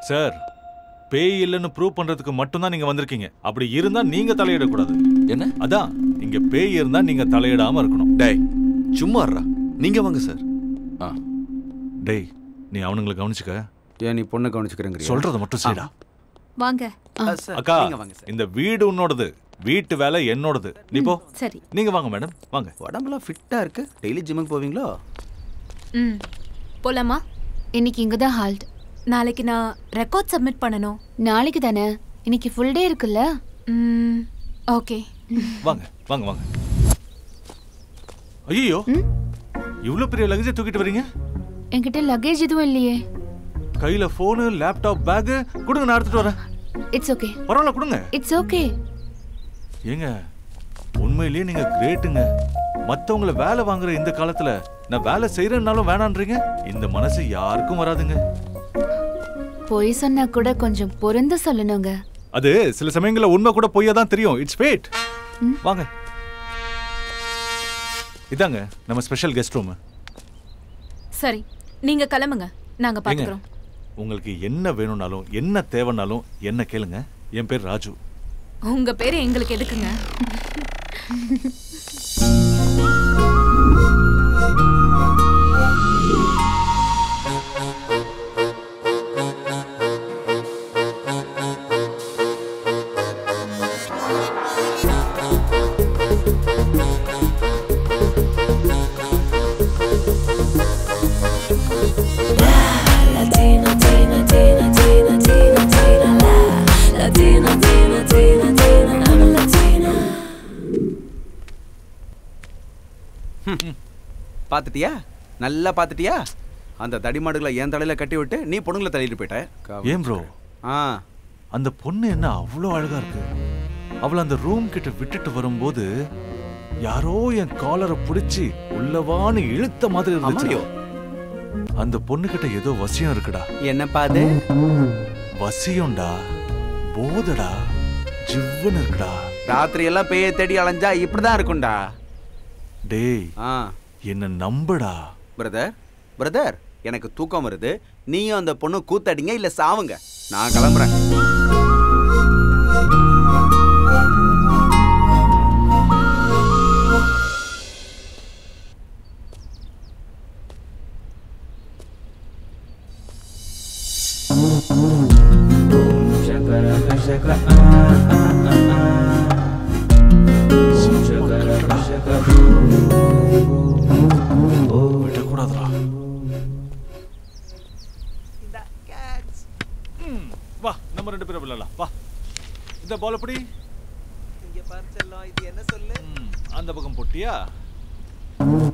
Sir பேய் இல்லைன்னு prove பண்றதுக்கு மட்டும்தான் நீங்க வந்திருக்கீங்க அப்படி இருந்தா நீங்க தலையிடக்கூடாது என்ன அதான் இங்க பேய் இருந்தா நீங்க தலையிடாம இருக்கணும் டேய் சும்மா இருடா நீங்க வாங்க சார் ஆ டேய் நீ அவனுங்களை கவனிச்சுக்க ஏன் நீ பொண்ணை கவனிச்சுக்கிறேங்கிறியா சொல்றத மட்டும் செய்டா வாங்க அக்கா இந்த வீடு உன்னோடது வீட்டு வேலை என்னோடது நீ போ சரி நீங்க வாங்க மேடம் வாங்க உடம்புலாம் ஃபிட்டா இருக்கு டெய்லி ஜிம்முக்கு போவீங்களோ ம் போலாமா இன்னைக்கு இங்க தான் ஹால்ட் நாளைக்கு நான் ரெக்கார்ட் சப்மிட் பண்ணணும் நாளைக்கு தானே இன்னைக்கு ஃபுல் டே இருக்குல்ல ம் ஓகே வாங்க வாங்க வாங்க ஐயோ இவ்ளோ பெரிய லகேஜை தூக்கிட்டு வரீங்க என்கிட்ட லக்கேஜ் எதுவும் இல்லையே கையில போனு லேப்டாப் பேக் கொடுங்க நான் எடுத்துட்டு வரேன் இட்ஸ் ஓகே பரவாயில்ல கொடுங்க இட்ஸ் ஓகே ஏங்க உண்மையிலேயே நீங்க கிரேட்டுங்க மத்தவங்கள வேலை வாங்குற இந்த காலத்துல நான் வேலை செய்யறேன்னாலும் வேணான்றீங்க இந்த மனசு யாருக்கும் வராதுங்க பொய் சொன்னா கூட கொஞ்சம் பொருந்து சொல்லணுங்க அது சில சமயங்கள்ல உண்மை கூட பொய்யா தான் தெரியும் இட்ஸ் ஃபேட் வாங்க இதாங்க நம்ம ஸ்பெஷல் கெஸ்ட் ரூம் சரி நீங்க கிளம்புங்க நாங்க ஏங்க பாத்துக்கிறோம் உங்களுக்கு என்ன வேணும்னாலும் என்ன தேவைனாலும் என்ன கேளுங்க என் பேர் ராஜு உங்க பேரு எங்களுக்கு எதுக்குங்க Latina, Tina, Tina, Tina, Tina, Tina, la. Latina, Tina, Tina, Tina, I'm a Latina. பாத்துட்டியா நல்லா பாத்துட்டியா அந்த தடிமாடுகளை என் தலையில கட்டி விட்டு நீ பொண்ணுங்களை தள்ளிட்டு போயிட்ட ஏன் ப்ரோ ஆ அந்த பொண்ணு என்ன அவ்வளோ அழகா இருக்கு அவளை அந்த ரூம் கிட்ட விட்டுட்டு வரும்போது யாரோ என் காலரை பிடிச்சி உள்ளவான்னு இழுத்த மாதிரி இருந்துச்சு ஆமாடியோ. அந்த பொண்ணு கிட்ட ஏதோ வசியம் இருக்குடா என்னப்பா அது வசியம்டா போதடா ஜிவ்வுன்னு இருக்குடா ராத்திரி எல்லாம் பேய தேடி அலைஞ்சா இப்படிதான் இருக்கும்டா டேய் ஆ என்ன நம்புடா பிரதர் பிரதர் எனக்கு தூக்கம் வருது நீயும் அந்த பொண்ணு கூத்தடிங்க இல்ல சாவுங்க நான் கிளம்புறேன் விடக்கூடாதுடா ம், வா நம்ம ரெண்டு பேரும் விளையாடலாம் வா இந்த பால் எப்படி இங்க பாரு செல்லம் இது என்ன சொல்லு ம், அந்த பக்கம் போட்டியா